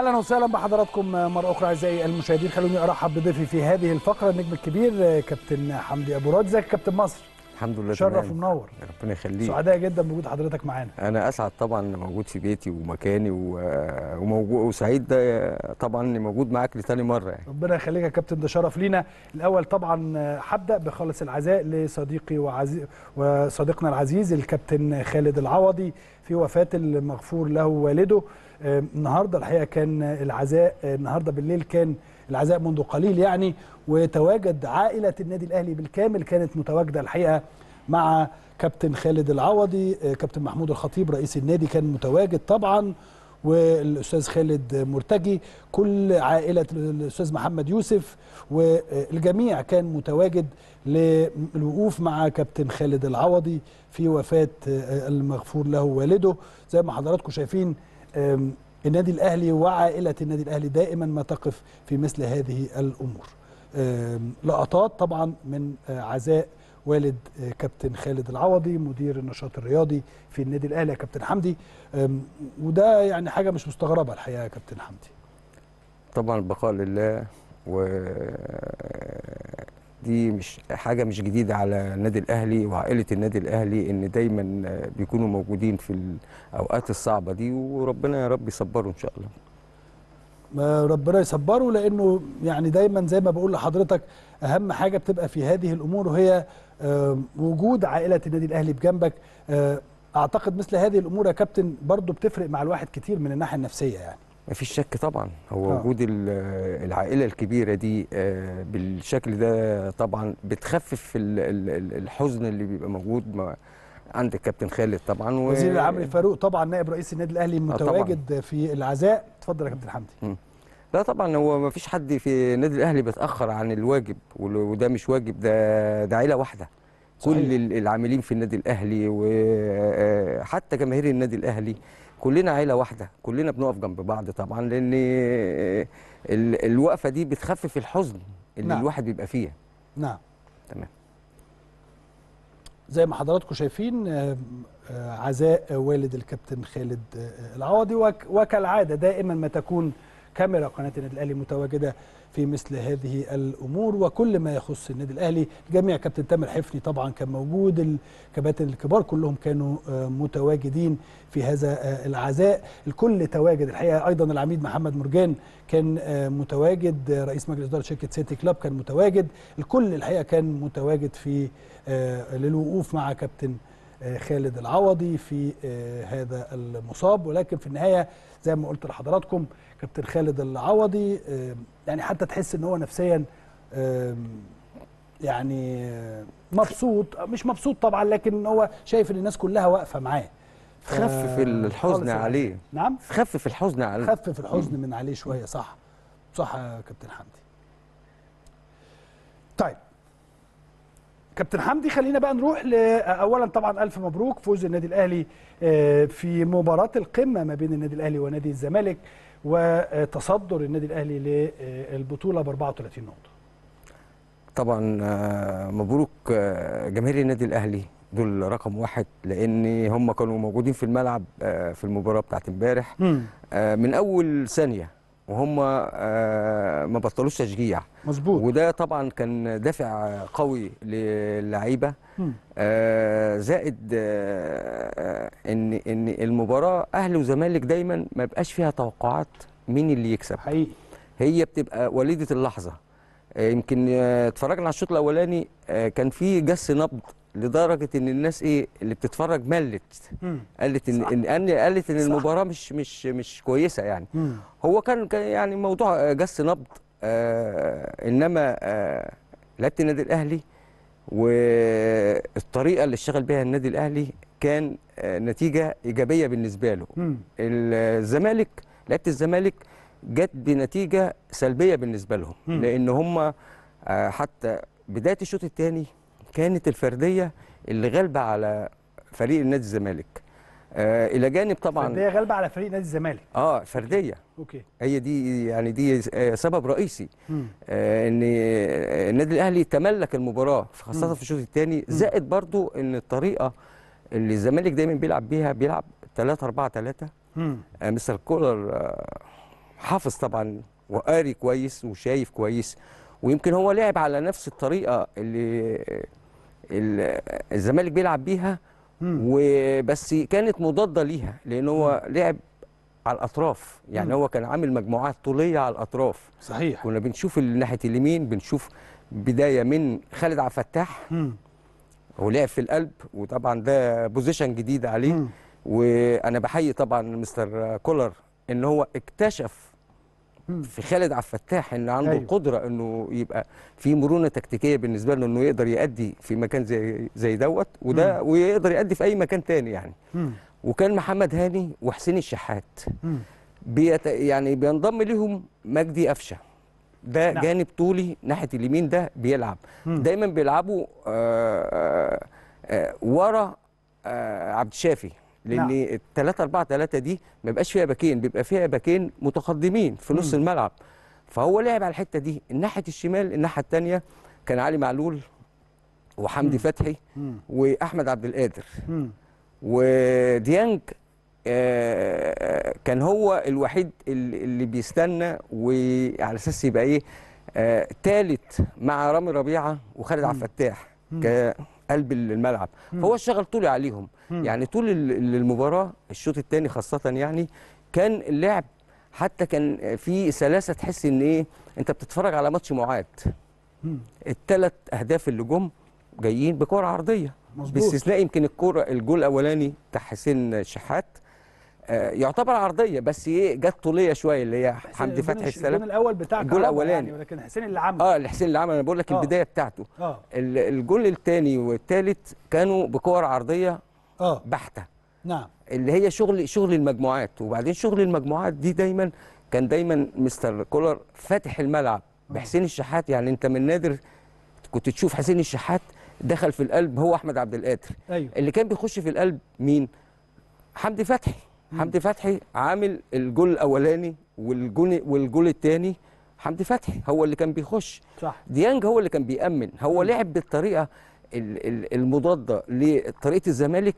اهلا وسهلا بحضراتكم مره اخرى اعزائي المشاهدين خلوني ارحب بضيفي في هذه الفقره النجم الكبير كابتن حمدي ابو راد ازيك كابتن مصر الحمد لله شرف تمام. ومنور ربنا يخليك سعداء جدا بوجود حضرتك معانا انا اسعد طبعا إني موجود في بيتي ومكاني و- وموجود وسعيد ده طبعا اني موجود معاك لتاني مره يعني ربنا يخليك يا كابتن ده شرف لينا الاول طبعا هبدا بخالص العزاء لصديقي وعزي وصديقنا العزيز الكابتن خالد العوضي في وفاه المغفور له والده آه، النهارده الحقيقه كان العزاء آه، النهارده بالليل كان العزاء منذ قليل يعني وتواجد عائله النادي الاهلي بالكامل كانت متواجده الحقيقه مع كابتن خالد العوضي آه، كابتن محمود الخطيب رئيس النادي كان متواجد طبعا والاستاذ خالد مرتجي كل عائله الاستاذ محمد يوسف والجميع كان متواجد للوقوف مع كابتن خالد العوضي في وفاه المغفور له والده زي ما حضراتكم شايفين أم، النادي الاهلي وعائله النادي الاهلي دائما ما تقف في مثل هذه الامور أم، لقطات طبعا من آه، عزاء والد آه، كابتن خالد العوضي مدير النشاط الرياضي في النادي الاهلي يا كابتن حمدي أم، وده يعني حاجه مش مستغربه الحقيقه يا كابتن حمدي طبعا البقاء لله و دي مش حاجه مش جديده على النادي الاهلي وعائله النادي الاهلي ان دايما بيكونوا موجودين في الاوقات الصعبه دي وربنا يا رب يصبروا ان شاء الله ما ربنا يصبره لانه يعني دايما زي ما بقول لحضرتك اهم حاجه بتبقى في هذه الامور وهي آم، وجود عائله النادي الاهلي بجنبك آه، اعتقد مثل هذه الامور يا كابتن برضو بتفرق مع الواحد كتير من الناحيه النفسيه يعني ما فيش شك طبعا هو آه. وجود ال- العائله الكبيره دي آه، بالشكل ده طبعا بتخفف ال- ال- ال- الحزن اللي بيبقى موجود مع- عند الكابتن خالد طبعا و- وزير العمري فاروق طبعا نائب رئيس النادي الاهلي طبعاً. متواجد في العزاء اتفضل يا كابتن حمدي لا طبعا هو ما فيش حد في النادي الاهلي بيتاخر عن الواجب وال- وده مش واجب ده ده عيله واحده صحيح. كل ال- العاملين في النادي الاهلي وحتى جماهير النادي الاهلي كلنا عيله واحده كلنا بنقف جنب بعض طبعا لان ال- الوقفه دي بتخفف الحزن اللي نعم. الواحد بيبقى فيها نعم تمام زي ما حضراتكم شايفين آه، آه، عزاء والد الكابتن خالد آه، العوضي وك- وكالعاده دائما ما تكون كاميرا قناه النادي الاهلي متواجده في مثل هذه الامور وكل ما يخص النادي الاهلي جميع كابتن تامر حفني طبعا كان موجود الكباتن الكبار كلهم كانوا آه، متواجدين في هذا آه، العزاء الكل تواجد الحقيقه ايضا العميد محمد مرجان كان آه، متواجد آه، رئيس مجلس اداره شركه سيتي كلاب كان متواجد الكل الحقيقه كان متواجد في آه، للوقوف مع كابتن آه، خالد العوضي في آه، هذا المصاب ولكن في النهايه زي ما قلت لحضراتكم كابتن خالد العوضي آه، يعني حتى تحس ان هو نفسيا آم، يعني آه، مبسوط مش مبسوط طبعا لكن هو شايف ان الناس كلها واقفه معاه ف- خفف الحزن خالص عليه نعم خفف الحزن عليه خفف الحزن من عليه شويه صح صح يا كابتن حمدي طيب كابتن حمدي خلينا بقى نروح ل- اولا طبعا الف مبروك فوز النادي الاهلي آه، في مباراه القمه ما بين النادي الاهلي ونادي الزمالك وتصدر النادي الاهلي للبطوله ب 34 نقطه طبعا آه، مبروك آه، جماهير النادي الاهلي دول رقم واحد لان هم كانوا موجودين في الملعب آه، في المباراه بتاعت امبارح آه، من اول ثانيه وهم آه، ما بطلوش تشجيع مظبوط وده طبعا كان دافع قوي للعيبه مم. آه، زائد آه، آه، ان ان المباراه اهلي وزمالك دايما ما بقاش فيها توقعات مين اللي يكسب حقيقي هي بتبقى وليده اللحظه آه، يمكن آه، اتفرجنا على الشوط الاولاني آه، كان في جس نبض لدرجه ان الناس ايه اللي بتتفرج ملت مم. قالت ان صح. ان إن- قالت ان صح. المباراه مش مش مش كويسه يعني مم. هو كان كان يعني موضوع آه، جس نبض آه انما آه لعيبه النادي الاهلي والطريقه اللي اشتغل بيها النادي الاهلي كان آه نتيجه ايجابيه بالنسبه له مم. الزمالك لعيبه الزمالك جت بنتيجه سلبيه بالنسبه لهم مم. لان هم آه حتى بدايه الشوط الثاني كانت الفرديه اللي غالبه على فريق النادي الزمالك آه الى جانب طبعا فرديه غالبه على فريق نادي الزمالك اه فرديه اوكي هي دي يعني دي آه، سبب رئيسي مم. آه، ان آه، النادي الاهلي تملك المباراه خاصه في الشوط الثاني زائد برضو ان الطريقه اللي الزمالك دايما بيلعب بيها بيلعب 3 4 3 مم. مستر كولر آه، حافظ طبعا وقاري كويس وشايف كويس ويمكن هو لعب على نفس الطريقه اللي ال- الزمالك بيلعب بيها مم. وبس كانت مضاده ليها لان هو لعب على الاطراف يعني مم. هو كان عامل مجموعات طوليه على الاطراف صحيح كنا بنشوف ال- ناحيه اليمين بنشوف بدايه من خالد عبد الفتاح مم. هو لعب في القلب وطبعا ده بوزيشن جديد عليه مم. وانا بحيي طبعا مستر كولر ان هو اكتشف مم. في خالد عبد الفتاح ان عنده أيوه. أيوه. القدره انه يبقى في مرونه تكتيكيه بالنسبه له انه يقدر يأدي في مكان زي زي دوت وده ويقدر يأدي في اي مكان تاني يعني مم. وكان محمد هاني وحسين الشحات مم. بيت يعني بينضم لهم مجدي قفشه ده نعم. نعم. جانب طولي ناحيه اليمين ده بيلعب مم. دايما بيلعبوا آه آه آه ورا آه عبد الشافي لان نعم. ال 3 4 3 دي ما بيبقاش فيها باكين بيبقى فيها باكين متقدمين في نص مم. الملعب فهو لعب على الحته دي الناحيه الشمال الناحيه الثانيه كان علي معلول وحمدي مم. فتحي مم. واحمد عبد القادر مم. وديانج آه، كان هو الوحيد اللي اللي بيستنى وعلى اساس يبقى ايه آه، تالت مع رامي ربيعه وخالد عبد الفتاح مم. كقلب الملعب مم. فهو اشتغل طولي عليهم مم. يعني طول ال- ال- المباراه الشوط الثاني خاصه يعني كان اللعب حتى كان في سلاسه تحس ان ايه انت بتتفرج على ماتش معاد مم. الثلاث اهداف اللي جم جايين بكره عرضيه مظبوط باستثناء يمكن الكوره الجول الاولاني بتاع حسين شحات آه، يعتبر عرضيه بس ايه جت طوليه شويه اللي هي حسين حمدي الجون فتحي الش- السلام الجون الاول بتاع الجول كهربا الأولاني. يعني ولكن حسين اللي عمل اه الحسين اللي عمل انا بقول لك آه. البدايه بتاعته اه ال- الجول الثاني والثالث كانوا بكور عرضيه اه بحته نعم اللي هي شغل شغل المجموعات وبعدين شغل المجموعات دي دايما كان دايما مستر كولر فاتح الملعب بحسين الشحات يعني انت من نادر كنت تشوف حسين الشحات دخل في القلب هو احمد عبد القادر ايوه اللي كان بيخش في القلب مين حمدي فتحي حمدي فتحي عامل الجول الاولاني والجول والجول الثاني حمدي فتحي هو اللي كان بيخش صح ديانج هو اللي كان بيأمن هو لعب بالطريقه ال- ال- المضاده لطريقه الزمالك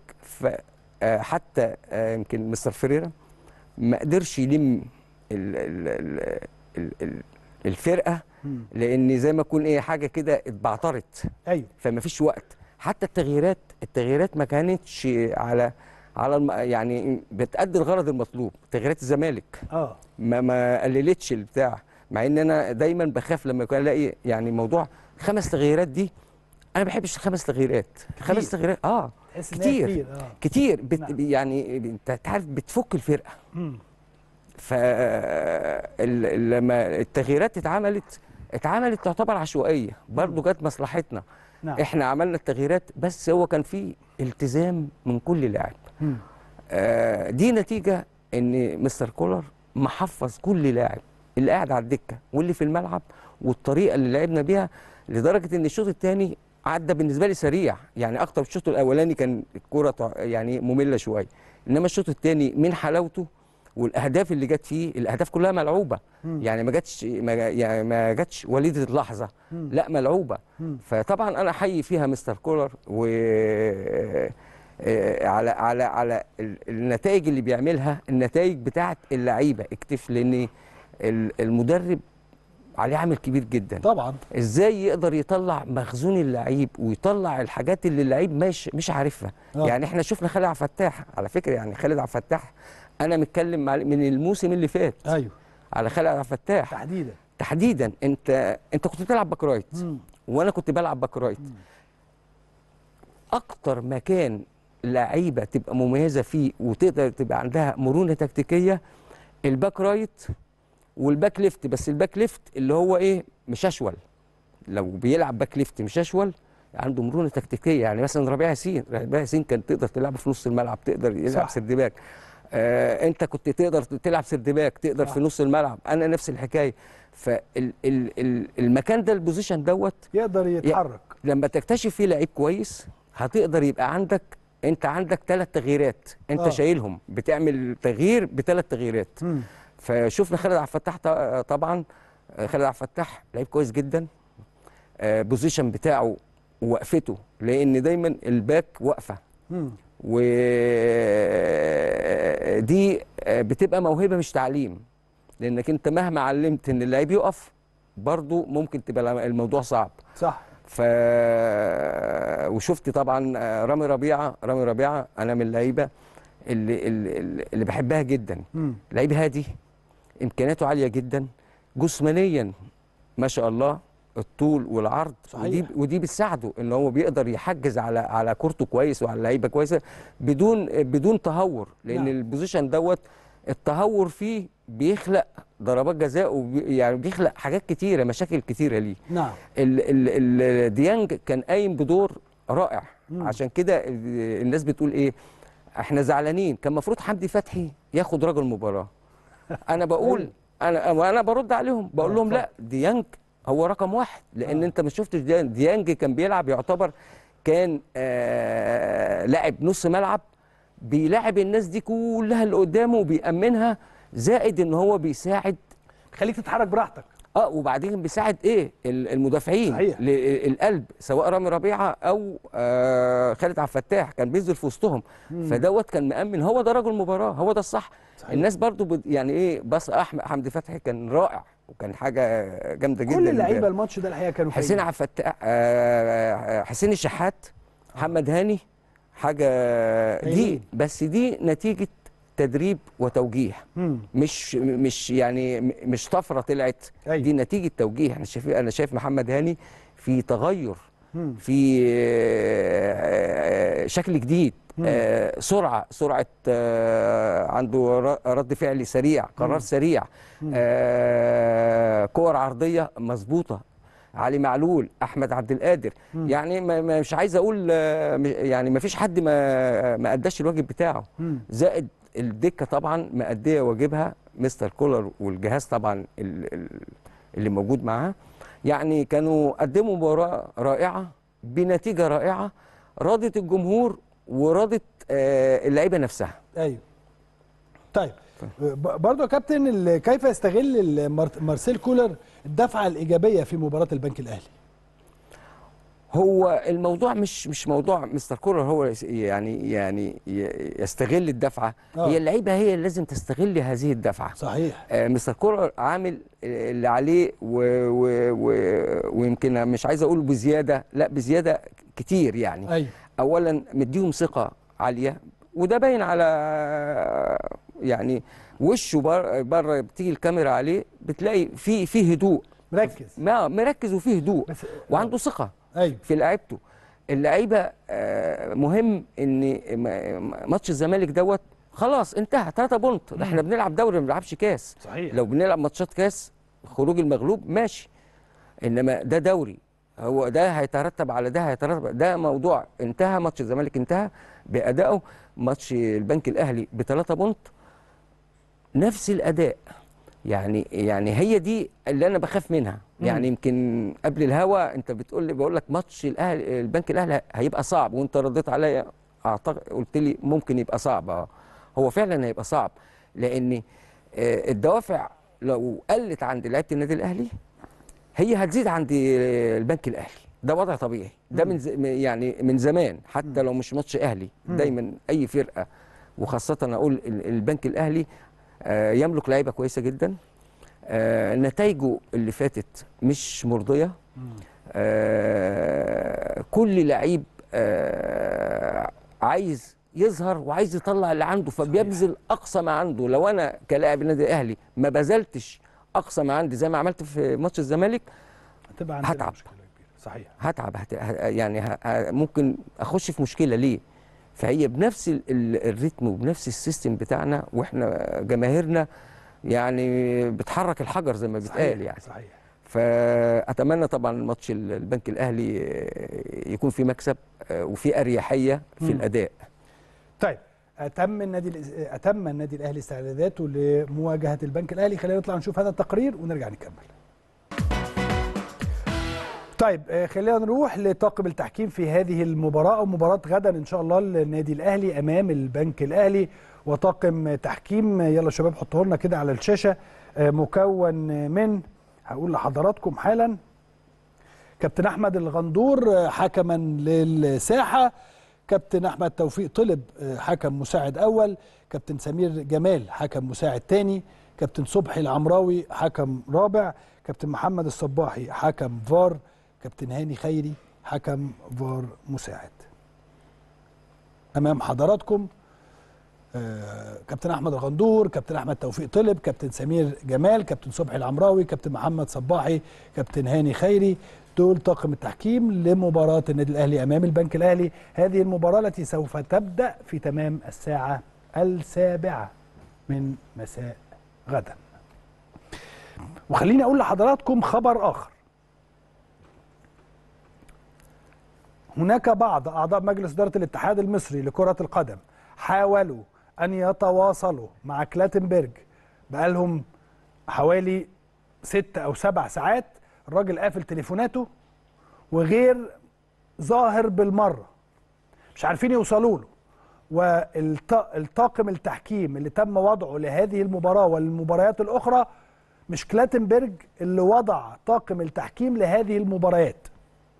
فحتى يمكن مستر فريرا ما قدرش يلم ال ال ال ال ال الفرقه مم. لان زي ما يكون ايه حاجه كده اتبعترت ايوه فما فيش وقت حتى التغييرات التغييرات ما كانتش على على الم... يعني بتأدي الغرض المطلوب تغييرات الزمالك اه ما ما قللتش البتاع مع ان انا دايما بخاف لما يكون الاقي يعني موضوع خمس تغييرات دي انا ما بحبش الخمس تغييرات خمس تغييرات اه تحس إن هي كتير. كتير اه كتير بت... نعم. يعني انت عارف بتفك الفرقه مم. ف ال- لما التغييرات اتعملت اتعملت تعتبر عشوائيه برضو جت مصلحتنا نعم احنا عملنا التغييرات بس هو كان في التزام من كل لاعب مم. آه، دي نتيجه ان مستر كولر محفظ كل لاعب اللي قاعد على الدكه واللي في الملعب والطريقه اللي لعبنا بيها لدرجه ان الشوط الثاني عدى بالنسبه لي سريع يعني اكتر من الشوط الاولاني كان الكوره تع- يعني ممله شويه انما الشوط الثاني من حلاوته والاهداف اللي جت فيه الاهداف كلها ملعوبه مم. يعني ما جاتش ما جا- يعني ما جاتش وليده اللحظه مم. لا ملعوبه مم. فطبعا انا احيي فيها مستر كولر و آه، على على على ال- النتائج اللي بيعملها النتائج بتاعت اللعيبه اكتف لان ال- المدرب عليه عامل كبير جدا طبعا ازاي يقدر يطلع مخزون اللعيب ويطلع الحاجات اللي اللعيب مش مش عارفها آه. يعني احنا شفنا خالد عبد الفتاح على فكره يعني خالد عبد الفتاح انا متكلم مع من الموسم اللي فات ايوه على خالد عبد الفتاح تحديدا تحديدا انت انت كنت بتلعب باك رايت مم. وانا كنت بلعب باك رايت اكتر مكان لعيبه تبقى مميزه فيه وتقدر تبقى عندها مرونه تكتيكيه الباك رايت والباك ليفت بس الباك ليفت اللي هو ايه مششول لو بيلعب باك ليفت مششول عنده مرونه تكتيكيه يعني مثلا ربيع ياسين ربيع ياسين كان تقدر تلعبه في نص الملعب تقدر يلعب صح. سرد باك آه انت كنت تقدر تلعب سرد باك تقدر صح. في نص الملعب انا نفس الحكايه فالمكان ده البوزيشن دوت يقدر يتحرك لما تكتشف فيه لعيب كويس هتقدر يبقى عندك انت عندك ثلاث تغييرات انت آه. آه. شايلهم بتعمل تغيير بثلاث تغييرات مم. فشفنا خالد عبد الفتاح ط- طبعا آه، خالد عبد الفتاح لعيب كويس جدا آه، بوزيشن بتاعه ووقفته لان دايما الباك واقفه مم. ودي بتبقى موهبه مش تعليم لانك انت مهما علمت ان اللعيب يقف برضه ممكن تبقى الموضوع صعب صح ف وشفت طبعا رامي ربيعه رامي ربيعه انا من اللعيبه اللي اللي, اللي بحبها جدا مم. لعيب هادي امكانياته عاليه جدا جسمانيا ما شاء الله الطول والعرض صحيح. ودي ودي بتساعده ان هو بيقدر يحجز على على كورته كويس وعلى لعيبه كويسه بدون بدون تهور لان نعم. البوزيشن دوت التهور فيه بيخلق ضربات جزاء وبي يعني بيخلق حاجات كتيره مشاكل كتيره ليه نعم ال ال ال ديانج كان قايم بدور رائع مم. عشان كده ال- الناس بتقول ايه احنا زعلانين كان المفروض حمدي فتحي ياخد رجل مباراه انا بقول انا وانا برد عليهم بقول آه، لهم لا ديانج هو رقم واحد لان آه. انت ما شفتش ديانج ديانج كان بيلعب يعتبر كان آه لاعب نص ملعب بيلاعب الناس دي كلها اللي قدامه وبيأمنها زائد ان هو بيساعد خليك تتحرك براحتك اه وبعدين بيساعد ايه ال- المدافعين صحيح. للقلب سواء رامي ربيعه او آه خالد عبد الفتاح كان بينزل في وسطهم فدوت كان مأمن هو ده رجل مباراه هو ده الصح صحيح. الناس برضو بت- يعني ايه بس احمد حمدي فتحي كان رائع وكان حاجه جامده جدا كل اللعيبه الماتش ده الحقيقه كانوا حسين فايقين. عبد الفتاح آه حسين الشحات محمد هاني حاجه دي هايلين. بس دي نتيجه تدريب وتوجيه مم. مش مش يعني م- مش طفره طلعت أيوة. دي نتيجه توجيه انا شايف انا شايف محمد هاني في تغير مم. في آه، شكل جديد آه، سرعه سرعه آه، عنده ر- رد فعل سريع قرار سريع آه، كور عرضيه مظبوطه علي معلول احمد عبد القادر يعني ما ما- مش عايز اقول آه، م- يعني ما فيش حد ما ما اداش الواجب بتاعه مم. زائد الدكه طبعا مأديه واجبها مستر كولر والجهاز طبعا ال- ال- اللي موجود معاه يعني كانوا قدموا مباراه رائعه بنتيجه رائعه راضت الجمهور وراضت آه، اللعيبه نفسها ايوه طيب ب- برضه يا كابتن ال- كيف يستغل ال- مار- مارسيل كولر الدفعه الايجابيه في مباراه البنك الاهلي هو الموضوع مش مش موضوع مستر كولر هو يس- يعني يعني ي- يستغل الدفعه آه. هي اللعيبه هي اللي لازم تستغل هذه الدفعه صحيح آه، مستر كولر عامل اللي عليه و و و ويمكن مش عايز اقول بزياده لا بزياده كتير يعني ايوه اولا مديهم ثقه عاليه وده باين على يعني وشه بره بر بتيجي الكاميرا عليه بتلاقي في في هدوء مركز ما مركز وفيه هدوء بس وعنده ثقه ايوه في لعيبته اللعيبه آه، مهم ان م- ماتش الزمالك دوت خلاص انتهى 3 بونت احنا بنلعب دوري ما بنلعبش كاس صحيح لو بنلعب ماتشات كاس خروج المغلوب ماشي انما ده دوري هو ده هيترتب على ده هيترتب ده موضوع انتهى ماتش الزمالك انتهى بادائه ماتش البنك الاهلي بثلاثة بونت نفس الاداء يعني يعني هي دي اللي انا بخاف منها يعني يمكن قبل الهوا انت بتقول لي بقول لك ماتش الاهلي البنك الاهلي هيبقى صعب وانت رديت عليا اعتقد قلت لي ممكن يبقى صعب اه هو فعلا هيبقى صعب لان آه، الدوافع لو قلت عند لعيبه النادي الاهلي هي هتزيد عند البنك الاهلي ده وضع طبيعي ده من ز... يعني من زمان حتى لو مش ماتش اهلي دايما اي فرقه وخاصه اقول ال- البنك الاهلي آه، يملك لعيبه كويسه جدا آه، نتائجه اللي فاتت مش مرضيه آه، كل لعيب آه، عايز يظهر وعايز يطلع اللي عنده فبيبذل اقصى ما عنده لو انا كلاعب النادي الاهلي ما بذلتش اقصى ما عندي زي ما عملت في ماتش الزمالك هتبقى عندنا هتعب. مشكله كبيره صحيح هتعب هت... ه- يعني ه... ه- ممكن اخش في مشكله ليه فهي بنفس ال... ال- الريتم وبنفس السيستم بتاعنا واحنا جماهيرنا يعني بتحرك الحجر زي ما بيتقال صحيح يعني صحيح فاتمنى طبعا ماتش ال- البنك الاهلي آه، يكون في مكسب آه، وفي اريحيه في مم. الاداء طيب اتم النادي الإس- اتم النادي الاهلي استعداداته لمواجهه البنك الاهلي خلينا نطلع نشوف هذا التقرير ونرجع نكمل طيب آه، خلينا نروح لطاقم التحكيم في هذه المباراة ومباراة غدا إن شاء الله النادي الأهلي أمام البنك الأهلي وطاقم تحكيم آه، يلا شباب حطوه لنا كده على الشاشة آه، مكون من هقول لحضراتكم حالا كابتن أحمد الغندور آه، حكما للساحة كابتن أحمد توفيق طلب آه، حكم مساعد أول كابتن سمير جمال حكم مساعد تاني كابتن صبحي العمراوي حكم رابع كابتن محمد الصباحي حكم فار كابتن هاني خيري حكم فار مساعد امام حضراتكم آه، كابتن احمد الغندور كابتن احمد توفيق طلب كابتن سمير جمال كابتن صبحي العمراوي كابتن محمد صباحي كابتن هاني خيري دول طاقم التحكيم لمباراة النادي الأهلي أمام البنك الأهلي هذه المباراة التي سوف تبدأ في تمام الساعة السابعة من مساء غدا وخليني أقول لحضراتكم خبر آخر هناك بعض أعضاء مجلس إدارة الاتحاد المصري لكرة القدم حاولوا أن يتواصلوا مع كلاتنبرج بقالهم حوالي ست أو سبع ساعات الراجل قافل تليفوناته وغير ظاهر بالمرة مش عارفين يوصلوا له والطاقم التحكيم اللي تم وضعه لهذه المباراة والمباريات الأخرى مش كلاتنبرج اللي وضع طاقم التحكيم لهذه المباريات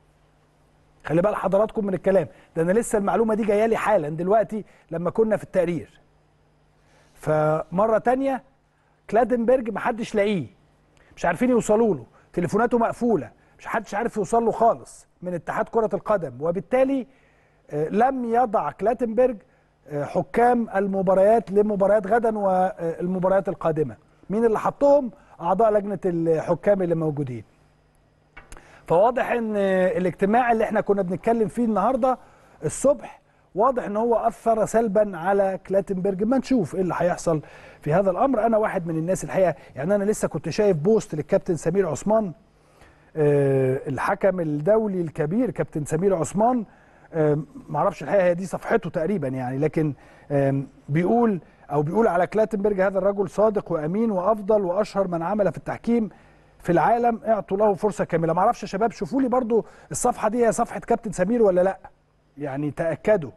خلي بال حضراتكم من الكلام ده انا لسه المعلومه دي جايه لي حالا دلوقتي لما كنا في التقرير فمره تانية كلادنبرج محدش لاقيه مش عارفين يوصلوا له تليفوناته مقفوله مش حدش عارف يوصل له خالص من اتحاد كره القدم وبالتالي آه، لم يضع كلاتنبرج آه، حكام المباريات لمباريات غدا والمباريات القادمه مين اللي حطهم اعضاء لجنه الحكام اللي موجودين فواضح ان الاجتماع اللي احنا كنا بنتكلم فيه النهارده الصبح واضح ان هو اثر سلبا على كلاتنبرج ما نشوف ايه اللي هيحصل في هذا الامر انا واحد من الناس الحقيقه يعني انا لسه كنت شايف بوست للكابتن سمير عثمان آه، الحكم الدولي الكبير كابتن سمير عثمان آه، معرفش الحقيقه هي دي صفحته تقريبا يعني لكن آم، بيقول او بيقول على كلاتنبرج هذا الرجل صادق وامين وافضل واشهر من عمل في التحكيم في العالم اعطوا له فرصه كامله ما اعرفش يا شباب شوفوا لي برضو الصفحه دي هي صفحه كابتن سمير ولا لا يعني تاكدوا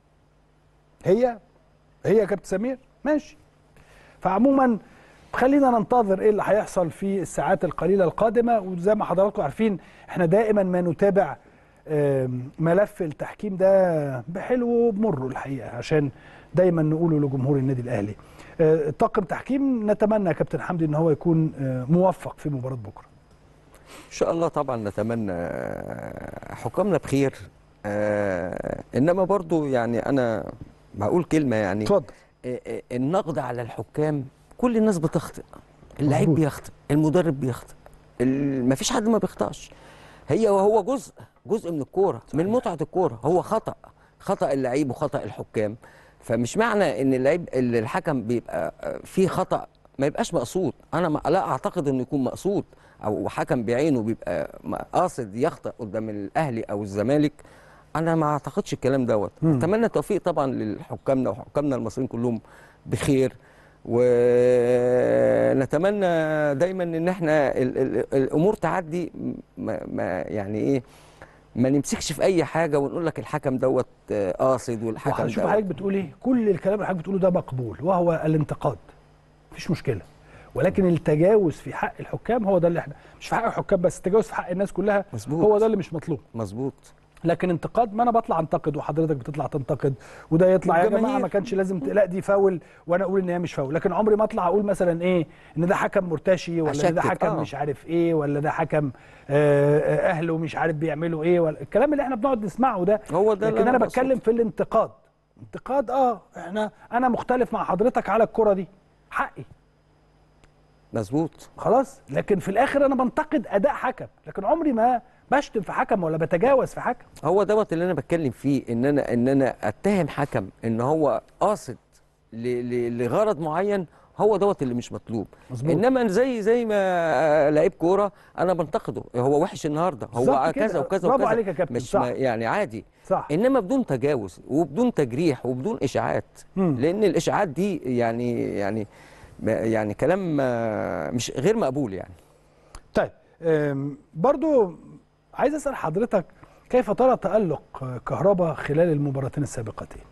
هي هي يا كابتن سمير ماشي فعموما خلينا ننتظر ايه اللي هيحصل في الساعات القليله القادمه وزي ما حضراتكم عارفين احنا دائما ما نتابع آم، ملف التحكيم ده بحلو وبمره الحقيقه عشان دايما نقوله لجمهور النادي الاهلي آه، طاقم تحكيم نتمنى يا كابتن حمدي ان هو يكون آه، موفق في مباراه بكره ان شاء الله طبعا نتمنى آه، حكامنا بخير آه، انما برضو يعني انا بقول كلمه يعني اتفضل آه، آه، النقد على الحكام كل الناس بتخطئ اللعيب مظبوط. بيخطئ المدرب بيخطئ ال- مفيش حد ما بيخطئش هي وهو جزء جزء من الكوره من متعه الكوره هو خطا خطا اللعيب وخطا الحكام فمش معنى ان اللعيب اللي الحكم بيبقى آه، فيه خطا ما يبقاش مقصود انا ما لا اعتقد انه يكون مقصود او حكم بعينه بيبقى م- قاصد يخطئ قدام الاهلي او الزمالك انا ما اعتقدش الكلام دوت مم. اتمنى التوفيق طبعا لحكامنا وحكامنا المصريين كلهم بخير ونتمنى دايما ان احنا ال ال الامور تعدي ما ما يعني ايه ما نمسكش في اي حاجه ونقول لك الحكم دوت آه، قاصد والحكم شوف حضرتك دوت بتقول ايه كل الكلام اللي حضرتك بتقوله ده مقبول وهو الانتقاد مفيش مشكله ولكن التجاوز في حق الحكام هو ده اللي احنا مش في حق الحكام بس التجاوز في حق الناس كلها مظبوط. هو ده اللي مش مطلوب مظبوط لكن انتقاد ما انا بطلع انتقد وحضرتك بتطلع تنتقد وده يطلع يا جماعه والجماهير. ما كانش لازم ت- لا دي فاول وانا اقول ان هي مش فاول لكن عمري ما اطلع اقول مثلا ايه ان ده حكم مرتشي ولا إن ده أشكك، حكم آه. مش عارف ايه ولا ده حكم آه، آه، اهله مش عارف بيعملوا ايه ولا الكلام اللي احنا بنقعد نسمعه ده هو ده اللي لكن انا أنا بتكلم بقصده. في الانتقاد انتقاد اه احنا انا مختلف مع حضرتك على الكره دي حقي مظبوط خلاص لكن في الاخر انا بنتقد اداء حكم لكن عمري ما بشتم في حكم ولا بتجاوز في حكم هو دوت اللي انا بتكلم فيه ان انا ان انا اتهم حكم ان هو قاصد ل- ل- لغرض معين هو دوت اللي مش مطلوب مظبوط. انما زي زي ما آه، لعيب كوره انا بنتقده هو وحش النهارده هو بالظبط كده. كذا وكذا برافو وكذا عليك يا كابتن، مش صح. ما يعني عادي صح انما بدون تجاوز وبدون تجريح وبدون اشاعات مم. لان الاشاعات دي يعني يعني يعني كلام آه، مش غير مقبول يعني طيب أم، برضو عايز اسال حضرتك كيف ترى تالق آه، كهربا خلال المباراتين السابقتين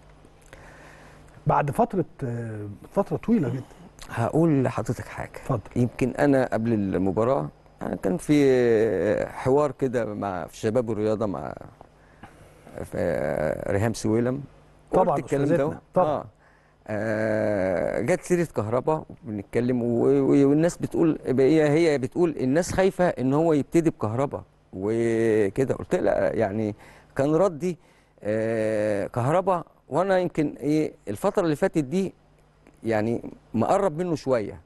بعد فتره آه، فتره طويله جدا هقول لحضرتك حاجه اتفضل يمكن انا قبل المباراه أنا كان في حوار كده مع في شباب الرياضه مع في ريهام سويلم طبعاً قلت الكلام أستاذتنا، ده طبعاً. آه. آه، جت سيره كهرباء بنتكلم و- و- والناس بتقول هي هي بتقول الناس خايفه ان هو يبتدي بكهرباء وكده قلت لها يعني كان ردي آه، كهرباء وانا يمكن ايه الفتره اللي فاتت دي يعني مقرب منه شويه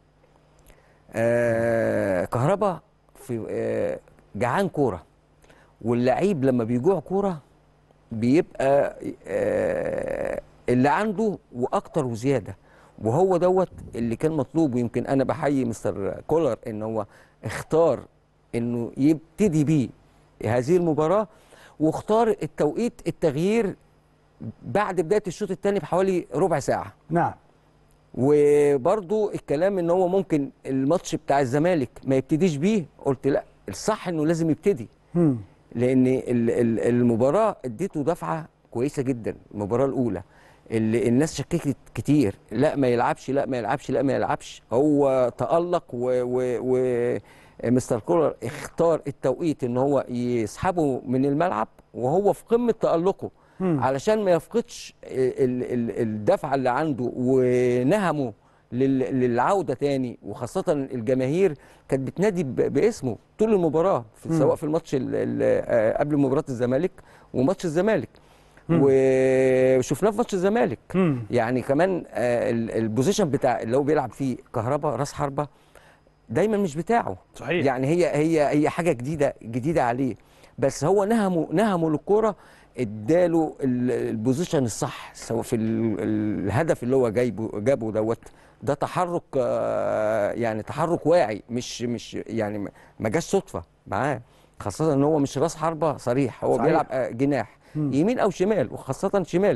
آه، كهرباء في آه، جعان كوره واللعيب لما بيجوع كوره بيبقى آه، اللي عنده واكتر وزياده وهو دوت اللي كان مطلوب ويمكن انا بحيي مستر كولر ان هو اختار انه يبتدي بيه هذه المباراه واختار التوقيت التغيير بعد بدايه الشوط الثاني بحوالي ربع ساعه نعم وبرضو الكلام ان هو ممكن الماتش بتاع الزمالك ما يبتديش بيه قلت لا الصح انه لازم يبتدي مم. لان ال- ال- المباراه اديته دفعه كويسه جدا المباراه الاولى اللي الناس شككت كتير لا ما يلعبش لا ما يلعبش لا ما يلعبش هو تالق و, و, و مستر كولر اختار التوقيت ان هو يسحبه من الملعب وهو في قمه تالقه مم. علشان ما يفقدش ال- ال- الدفعه اللي عنده ونهمه لل- للعوده تاني وخاصه الجماهير كانت بتنادي ب- باسمه طول المباراه في مم. سواء في الماتش ال- ال- آه، قبل مباراه الزمالك وماتش الزمالك مم. وشفناه في ماتش الزمالك مم. يعني كمان آه، ال- البوزيشن بتاع اللي هو بيلعب فيه كهربا راس حربه دايما مش بتاعه صحيح يعني هي هي هي حاجه جديده جديده عليه بس هو نهمه نهمه للكوره اداله ال- البوزيشن الصح سواء في ال- الهدف اللي هو جايبه جابه دوت ده تحرك آه، يعني تحرك واعي مش مش يعني ما- ما جاش صدفه معاه خاصه ان هو مش راس حربه صريح هو صحيح. بيلعب آه، جناح مم. يمين او شمال وخاصه شمال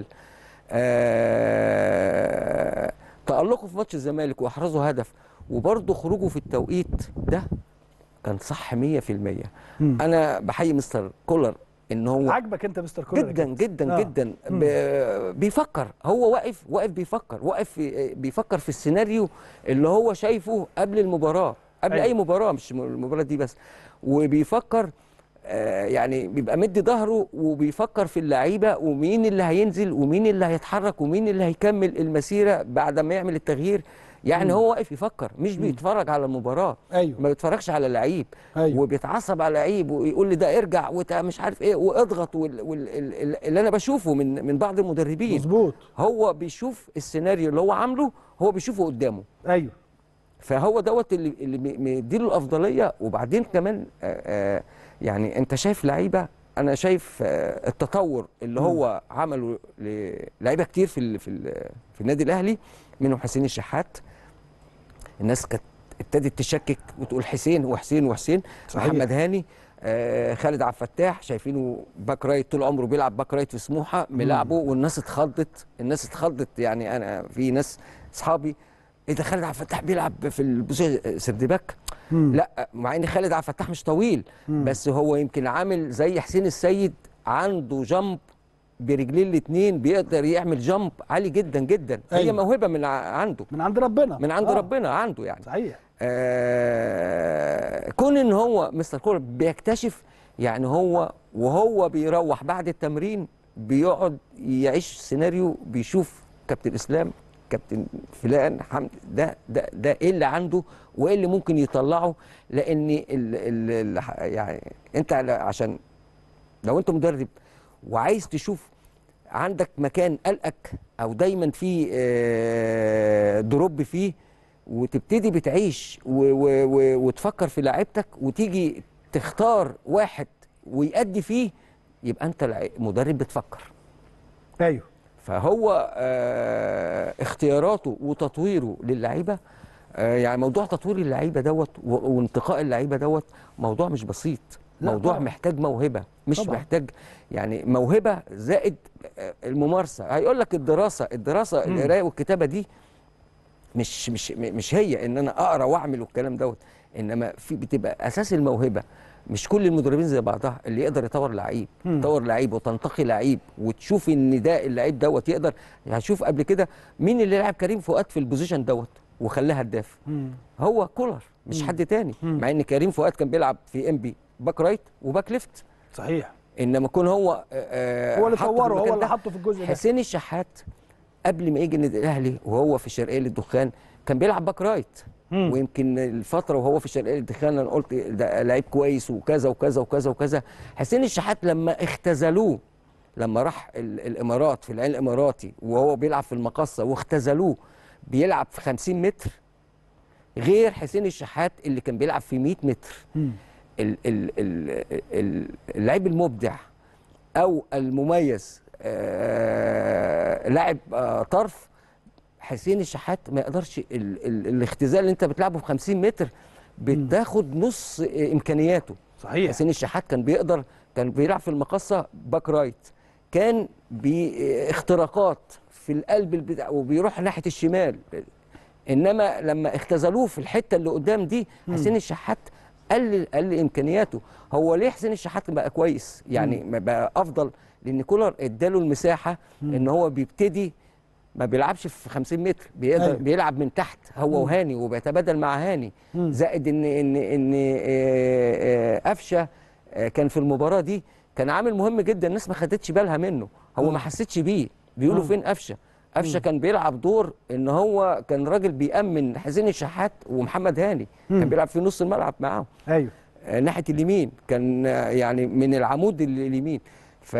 آه، تألقه في ماتش الزمالك واحرزه هدف وبرضه خروجه في التوقيت ده كان صح 100% مم. انا بحيي مستر كولر ان هو عاجبك انت مستر كولر جدا أكيد. جدا آه. جدا مم. ب- بيفكر هو واقف واقف بيفكر واقف في- بيفكر في السيناريو اللي هو شايفه قبل المباراه قبل أيوة. اي مباراه مش المباراه دي بس وبيفكر آه، يعني بيبقى مدي ظهره وبيفكر في اللعيبه ومين اللي هينزل ومين اللي هيتحرك ومين اللي هيكمل المسيره بعد ما يعمل التغيير يعني مم. هو واقف يفكر مش مم. بيتفرج على المباراه ايوه ما بيتفرجش على لعيب ايوه وبيتعصب على لعيب ويقول لي ده ارجع وانت مش عارف ايه واضغط وال... وال... ال- ال- اللي انا بشوفه من من بعض المدربين مظبوط هو بيشوف السيناريو اللي هو عامله هو بيشوفه قدامه ايوه فهو دوت اللي اللي بي- مديله الافضليه وبعدين كمان آه، آه، يعني انت شايف لعيبه انا شايف آه، التطور اللي مم. هو عمله للعيبه كتير في ال... في ال... في النادي الاهلي منهم حسين الشحات الناس كانت ابتدت تشكك وتقول حسين وحسين وحسين صحيح. محمد هاني آه خالد عبد الفتاح شايفينه باك رايت طول عمره بيلعب باك رايت في سموحه ملاعبه والناس اتخضت الناس اتخضت يعني انا في ناس اصحابي ايه ده خالد عبد الفتاح بيلعب في البوزيشن سرد باك مم. لا مع ان خالد عبد الفتاح مش طويل مم. بس هو يمكن عامل زي حسين السيد عنده جامب برجليه الاثنين بيقدر يعمل جامب عالي جدا جدا هي أيوة. موهبه من ع- عنده من عند ربنا من عند آه. ربنا عنده يعني صحيح آه كون ان هو مستر كولر بيكتشف يعني هو وهو بيروح بعد التمرين بيقعد يعيش سيناريو بيشوف كابتن اسلام كابتن فلان حمد ده ده ده ايه اللي عنده وايه اللي ممكن يطلعه لان ال ال ال يعني انت على- عشان لو انت مدرب وعايز تشوف عندك مكان قلقك او دايما في آه، دروب فيه وتبتدي بتعيش و و و وتفكر في لعيبتك وتيجي تختار واحد ويأدي فيه يبقى انت لع- مدرب بتفكر ايوه فهو آه اختياراته وتطويره للعيبه آه يعني موضوع تطوير اللعيبه دوت و- وانتقاء اللعيبه دوت موضوع مش بسيط لا موضوع طبعا. محتاج موهبه مش طبعا. محتاج يعني موهبه زائد آه، الممارسه هيقول لك الدراسه الدراسه مم. القرايه والكتابه دي مش مش م- مش هي ان انا اقرا واعمل والكلام دوت انما في بتبقى اساس الموهبه مش كل المدربين زي بعضها اللي يقدر يطور لعيب مم. تطور لعيب وتنتقي لعيب وتشوف ان ده اللعيب دوت يقدر هشوف قبل كده مين اللي لعب كريم فؤاد في البوزيشن دوت وخلاه هداف مم. هو كولر مش مم. حد تاني مم. مع ان كريم فؤاد كان بيلعب في ام بي باك رايت وباك ليفت صحيح انما كون هو آه، هو اللي حطه في طوره هو المكان اللي ده. حطه في الجزء ده حسين الشحات قبل ما يجي النادي الاهلي وهو في الشرقيه للدخان كان بيلعب باك رايت مم. ويمكن الفتره وهو في الشرقيه للدخان انا قلت ده لعيب كويس وكذا وكذا وكذا وكذا حسين الشحات لما اختزلوه لما راح ال- الامارات في العين الاماراتي وهو بيلعب في المقصه واختزلوه بيلعب في 50 متر غير حسين الشحات اللي كان بيلعب في 100 متر مم. ال- ال- ال- ال- اللعيب المبدع او المميز آه، لاعب آه، طرف حسين الشحات ما يقدرش ال ال الاختزال اللي انت بتلعبه في 50 متر بتاخد نص آه، امكانياته صحيح حسين الشحات كان بيقدر كان بيلعب في المقصه باك رايت كان باختراقات في القلب البتاع وبيروح ناحيه الشمال انما لما اختزلوه في الحته اللي قدام دي حسين الشحات قل قل امكانياته هو ليه حسين الشحات بقى كويس يعني ما بقى افضل لان كولر اداله المساحه ان هو بيبتدي ما بيلعبش في 50 متر بيقدر أيوة. بيلعب من تحت هو وهاني وبيتبادل مع هاني مم. زائد ان ان ان آه، آه، قفشه آه، كان في المباراه دي كان عامل مهم جدا الناس ما خدتش بالها منه هو ما حسيتش بيه بيقولوا مم. فين قفشه قفشه كان بيلعب دور ان هو كان راجل بيامن حسين الشحات ومحمد هاني مم. كان بيلعب في نص الملعب معاهم ايوه آه، ناحيه اليمين كان آه، يعني من العمود ال- اليمين ف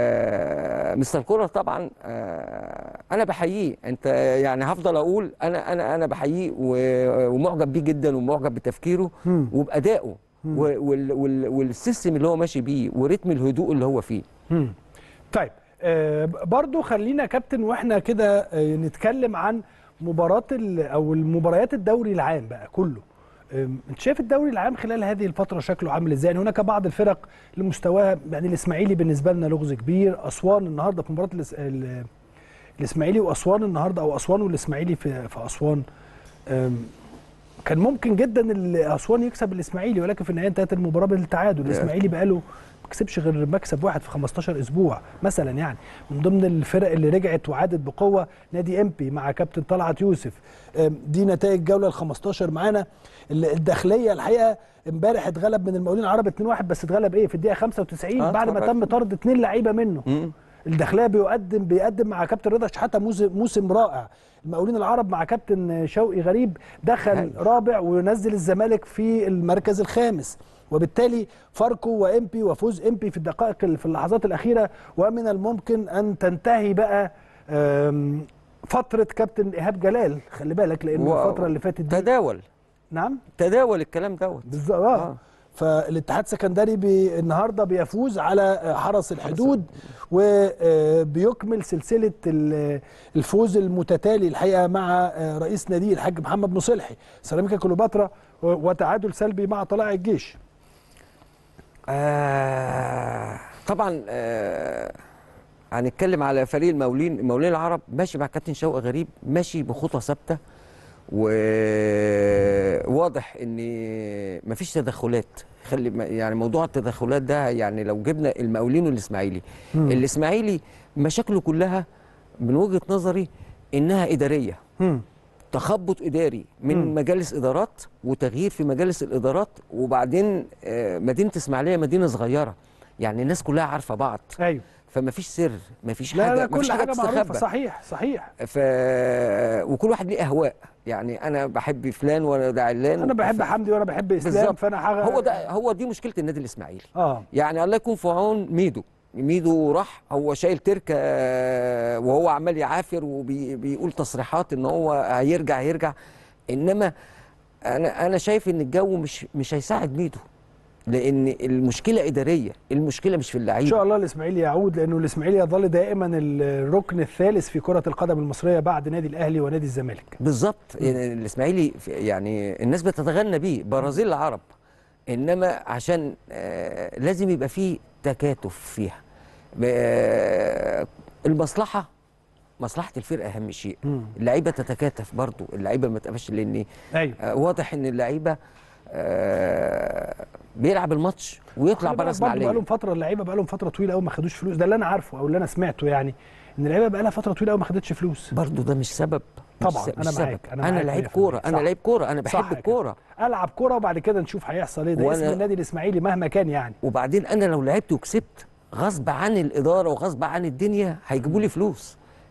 مستر كولر طبعا آه، انا بحييه انت يعني هفضل اقول انا انا انا بحييه و- ومعجب بيه جدا ومعجب بتفكيره مم. وبادائه و- وال- وال- والسيستم اللي هو ماشي بيه ورتم الهدوء اللي هو فيه مم. طيب آه برضو خلينا يا كابتن واحنا كده آه نتكلم عن مباراة ال- او المباريات الدوري العام بقى كله آم، انت شايف الدوري العام خلال هذه الفترة شكله عامل ازاي؟ يعني هناك بعض الفرق اللي مستواها يعني الاسماعيلي بالنسبة لنا لغز كبير، اسوان النهارده في مباراة الإس- ال- الاسماعيلي واسوان النهارده او اسوان والاسماعيلي في في اسوان آم، كان ممكن جدا ال- اسوان يكسب الاسماعيلي ولكن في النهايه انتهت المباراه بالتعادل الاسماعيلي بقاله ما كسبش غير مكسب واحد في 15 اسبوع مثلا يعني من ضمن الفرق اللي رجعت وعادت بقوه نادي امبي مع كابتن طلعت يوسف أم، دي نتائج الجوله ال 15 معانا ال- الداخليه الحقيقه امبارح اتغلب من المقاولين العرب 2-1 بس اتغلب ايه في الدقيقه 95 آه، بعد ما اتفرجت. تم طرد اثنين لعيبه منه مم. الداخليه بيقدم بيقدم مع كابتن رضا شحاته موسم موسم رائع المقاولين العرب مع كابتن شوقي غريب دخل هاي. رابع ونزل الزمالك في المركز الخامس وبالتالي فاركو وامبي وفوز امبي في الدقائق ال- في اللحظات الاخيره ومن الممكن ان تنتهي بقى آم، فتره كابتن ايهاب جلال خلي بالك لان و- الفتره اللي فاتت دي تداول نعم تداول الكلام دوت بالظبط اه آه. فالاتحاد السكندري بي النهارده بيفوز على حرس الحدود وبيكمل سلسله ال- الفوز المتتالي الحقيقه مع رئيس نادي الحاج محمد مصلحي سيراميكا كليوباترا وتعادل سلبي مع طلائع الجيش آه طبعا آه هنتكلم على فريق المقاولين المقاولين العرب ماشي مع كابتن شوقي غريب ماشي بخطى ثابته وواضح ان مفيش تدخلات خلي يعني موضوع التدخلات ده يعني لو جبنا المقاولين والاسماعيلي مم. الاسماعيلي مشاكله كلها من وجهه نظري انها اداريه مم. تخبط اداري من مم. مجالس ادارات وتغيير في مجالس الادارات وبعدين آه، مدينه اسماعيليه مدينه صغيره يعني الناس كلها عارفه بعض ايوه فما فيش سر ما فيش لا حاجه لا مفيش كل حاجه معروفه تستخبى. صحيح صحيح ف وكل واحد ليه اهواء يعني انا بحب فلان وانا ده علان انا بحب ف- حمدي وانا بحب اسلام بالظبط. فانا حاجه هو ده هو دي مشكله النادي الاسماعيلي اه يعني الله يكون في عون ميدو ميدو راح هو شايل تركه آه، وهو عمال يعافر وبيقول تصريحات ان هو هيرجع هيرجع انما انا انا شايف ان الجو مش مش هيساعد ميدو لان المشكله اداريه المشكله مش في ان اللعيبه شاء الله الاسماعيلي يعود لانه الاسماعيلي يظل دائما الركن الثالث في كره القدم المصريه بعد نادي الاهلي ونادي الزمالك بالظبط يعني الاسماعيلي في- يعني الناس بتتغنى بيه برازيل العرب انما عشان آه، لازم يبقى فيه تكاتف فيها آه، المصلحه مصلحه الفرقه اهم شيء مم. اللعيبه تتكاتف برضو اللعيبه ما تبقاش لان ايوه آه، واضح ان اللعيبه آه، بيلعب الماتش ويطلع خلي بره بالك برضه اسماعيليه بقالهم فتره اللعيبه بقالهم فتره طويله قوي ما خدوش فلوس ده اللي انا عارفه او اللي انا سمعته يعني ان اللعيبه بقى لها فتره طويله قوي ما خدتش فلوس برضو ده مش سبب مش طبعاً، س- مش أنا سبب. معاك، أنا انا معاك لعيب 100%. كوره انا صح. لعيب كوره انا صح بحب كده. الكوره العب كوره وبعد كده نشوف هيحصل ايه ده وأنا- اسم النادي الاسماعيلي مهما كان يعني وبعدين انا لو لعبت وكسبت غصب عن الاداره وغصب عن الدنيا هيجيبوا لي فلوس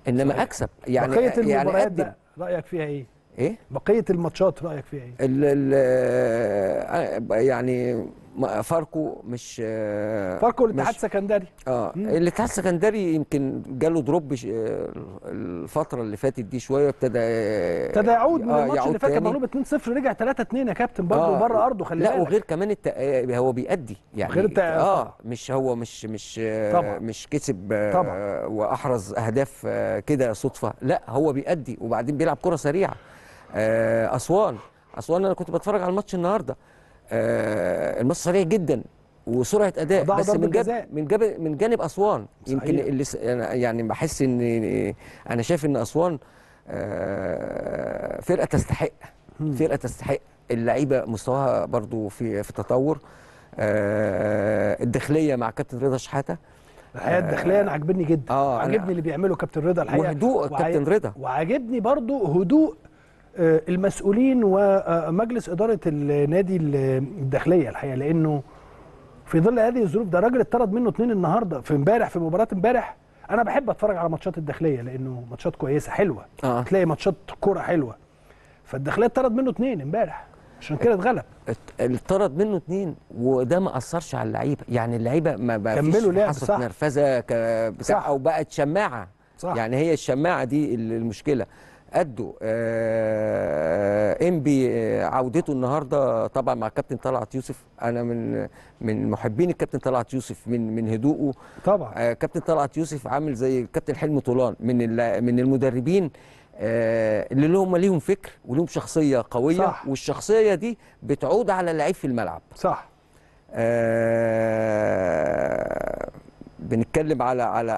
انما صحيح. اكسب يعني بقيه يعني المباريات اقدم بقى رايك فيها ايه ايه بقيه الماتشات رايك فيها ايه ال ال يعني ما- فاركو مش آه، فاركو الاتحاد مش- السكندري اه مم. الاتحاد السكندري يمكن جاله دروب ش- آه، الفتره اللي فاتت دي شويه ابتدى ابتدى يعود من آه، الماتش يعود اللي فات كان تاني. مغلوب 2-0 رجع 3-2 يا كابتن برضه آه، بره ارضه خلي لا بالك وغير كمان الت... آه، هو بيأدي يعني غير الت- اه مش هو مش مش آه، طبعا. مش كسب آه، طبعا. واحرز اهداف آه، كده صدفه لا هو بيأدي وبعدين بيلعب كره سريعه آه، اسوان اسوان انا كنت بتفرج على الماتش النهارده آه، الماتش سريع جدا وسرعه اداء ضاع بس ضربة من جانب جزاء. من جانب من جانب اسوان يمكن صحيح. اللي س- أنا يعني بحس ان انا شايف ان اسوان آه، فرقه تستحق فرقه تستحق اللعيبه مستواها برضو في في تطور آه، الداخليه مع كابتن رضا شحاته الحقيقه الداخليه انا عاجبني جدا آه، أنا- عاجبني اللي بيعمله كابتن رضا الحقيقه وهدوء وعاي- كابتن رضا وعاجبني برضو هدوء آه، المسؤولين ومجلس اداره النادي الداخليه الحقيقه لانه في ظل هذه الظروف ده راجل اتطرد منه اتنين النهارده في امبارح في مباراه امبارح انا بحب اتفرج على ماتشات الداخليه لانه ماتشات كويسه حلوه آه. تلاقي ماتشات كوره حلوه فالداخليه اتطرد منه اتنين امبارح عشان كده اتغلب ات- اتطرد منه اتنين وده ما اثرش على اللعيبه يعني اللعيبه ما بقى كملوا لعب، حصلت صح. نرفزه ك- بتاع صح. او بقت شماعه صح. يعني هي الشماعه دي ال- المشكله ادوا آه انبي آه، عودته النهارده طبعا مع كابتن طلعت يوسف انا من من محبين الكابتن طلعت يوسف من من هدوءه طبعا آه كابتن طلعت يوسف عامل زي كابتن حلمي طولان من ال- من المدربين آه اللي لهم ليهم فكر وليهم شخصيه قويه صح. والشخصيه دي بتعود على اللعيب في الملعب صح آه بنتكلم على على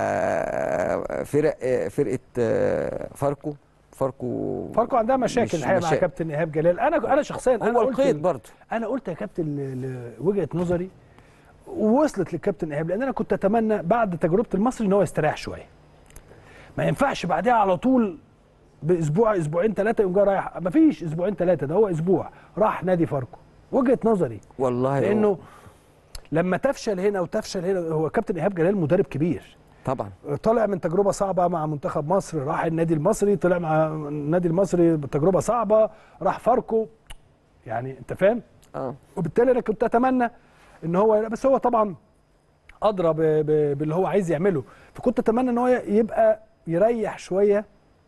على فرق آه، فرقه آه، فاركو فاركو فاركو عندها مشاكل مش الحقيقه مع مشاكل. كابتن ايهاب جلال انا انا شخصيا انا هو قلت القيد ال- برضه انا قلت يا كابتن ل- لوجهه نظري ووصلت للكابتن ايهاب لان انا كنت اتمنى بعد تجربه المصري ان هو يستريح شويه ما ينفعش بعدها على طول باسبوع اسبوعين ثلاثه يقوم جاي رايح ما فيش اسبوعين ثلاثه ده هو اسبوع راح نادي فاركو وجهه نظري والله هو- لانه لما تفشل هنا وتفشل هنا هو كابتن ايهاب جلال مدرب كبير طبعا طلع من تجربه صعبه مع منتخب مصر راح النادي المصري طلع مع النادي المصري بتجربه صعبه راح فاركو يعني انت فاهم اه وبالتالي انا كنت اتمنى ان هو بس هو طبعا ادرى ب- ب- باللي هو عايز يعمله فكنت اتمنى ان هو يبقى يريح شويه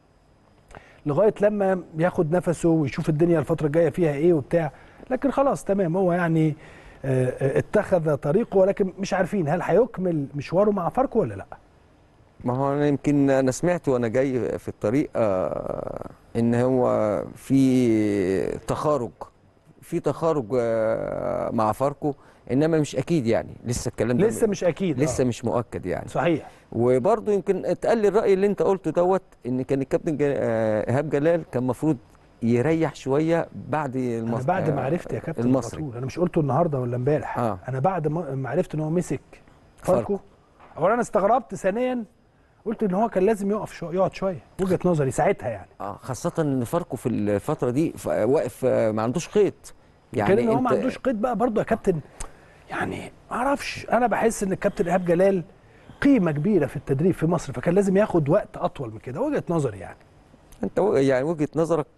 لغايه لما ياخد نفسه ويشوف الدنيا الفتره الجايه فيها ايه وبتاع لكن خلاص تمام هو يعني آه، آه، اتخذ طريقه ولكن مش عارفين هل هيكمل مشواره مع فاركو ولا لا ما هو انا يمكن انا سمعت وانا جاي في الطريق آه ان هو في تخارج في تخارج آه مع فاركو انما مش اكيد يعني لسه الكلام ده لسه مش اكيد لسه آه. مش مؤكد يعني صحيح وبرضه يمكن اتقال لي الراي اللي انت قلته دوت ان كان الكابتن جا- آه، ايهاب جلال كان المفروض يريح شويه بعد انا المص... بعد ما آه، عرفت يا كابتن المصري على طول. انا مش قلته النهارده ولا امبارح آه. انا بعد ما ما عرفت ان هو مسك فاركو فاركو. اولا انا استغربت ثانيا قلت ان هو كان لازم يقف شو... يقعد شويه وجهه نظري ساعتها يعني اه خاصه ان فاركو في الفتره دي ف- واقف آه، ما عندوش خيط يعني كان ان هو ما عندوش قيد بقى برضه يا كابتن يعني ما اعرفش انا بحس ان الكابتن ايهاب جلال قيمه كبيره في التدريب في مصر فكان لازم ياخد وقت اطول من كده وجهه نظري يعني انت و- يعني وجهه نظرك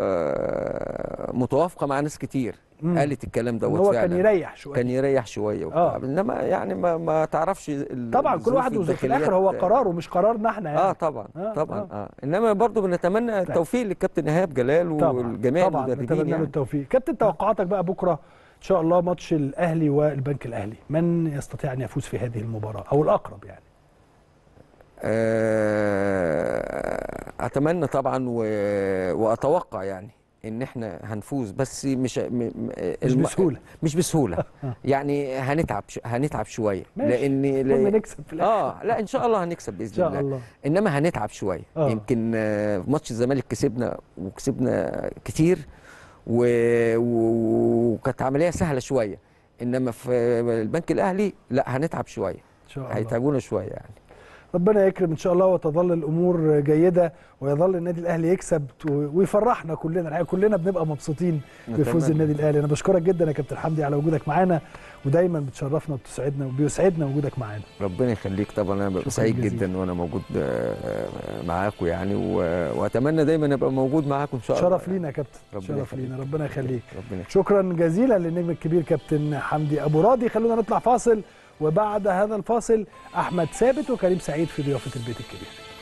آه، متوافقه مع ناس كتير مم. قالت الكلام ان دوت هو فعلا كان يريح شويه كان يريح شويه وبتاع آه. انما يعني ما, ما تعرفش ال- طبعا كل الظروف واحد وظروف في الاخر الداخليات، هو آه، قراره مش قرارنا احنا يعني اه طبعا آه، آه طبعا آه. آه. انما برضو بنتمنى التوفيق للكابتن ايهاب جلال طبعا والجميع طبعا المدربين نتمنى له يعني التوفيق كابتن توقعاتك بقى بكره ان شاء الله ماتش الاهلي والبنك الاهلي من يستطيع ان يفوز في هذه المباراه او الاقرب يعني آه اتمنى طبعا و... واتوقع يعني ان احنا هنفوز بس مش م... م... مش الم- بسهوله مش بسهوله آه. يعني هنتعب ش... هنتعب شويه ماشي. لان قلنا لا... نكسب في الاخر اه لا ان شاء الله هنكسب ان باذن شاء الله الله انما هنتعب شويه آه. يمكن آه، في ماتش الزمالك كسبنا وكسبنا كتير و- و- وكانت عمليه سهله شويه انما في البنك الاهلي لا هنتعب شويه ان شاء الله هيتعبونا شويه يعني ربنا يكرم ان شاء الله وتظل الامور جيده ويظل النادي الاهلي يكسب ويفرحنا كلنا الحقيقه كلنا بنبقى مبسوطين بفوز نتمنى. النادي الاهلي انا بشكرك جدا يا كابتن حمدي على وجودك معانا ودايما بتشرفنا وبتسعدنا وبيسعدنا وجودك معانا ربنا يخليك طبعا انا ببقى شكراً سعيد جزيلاً. جدا وانا موجود آه، آه، معاكم يعني و- واتمنى دايما ابقى موجود معاكم ان شاء الله شرف لينا يا كابتن ربنا شرف يخليك. لينا ربنا يخليك ربنا يخليك. شكرا جزيلا للنجم الكبير كابتن حمدي ابو راضي خلونا نطلع فاصل وبعد هذا الفاصل احمد ثابت وكريم سعيد في ضيافه البيت الكبير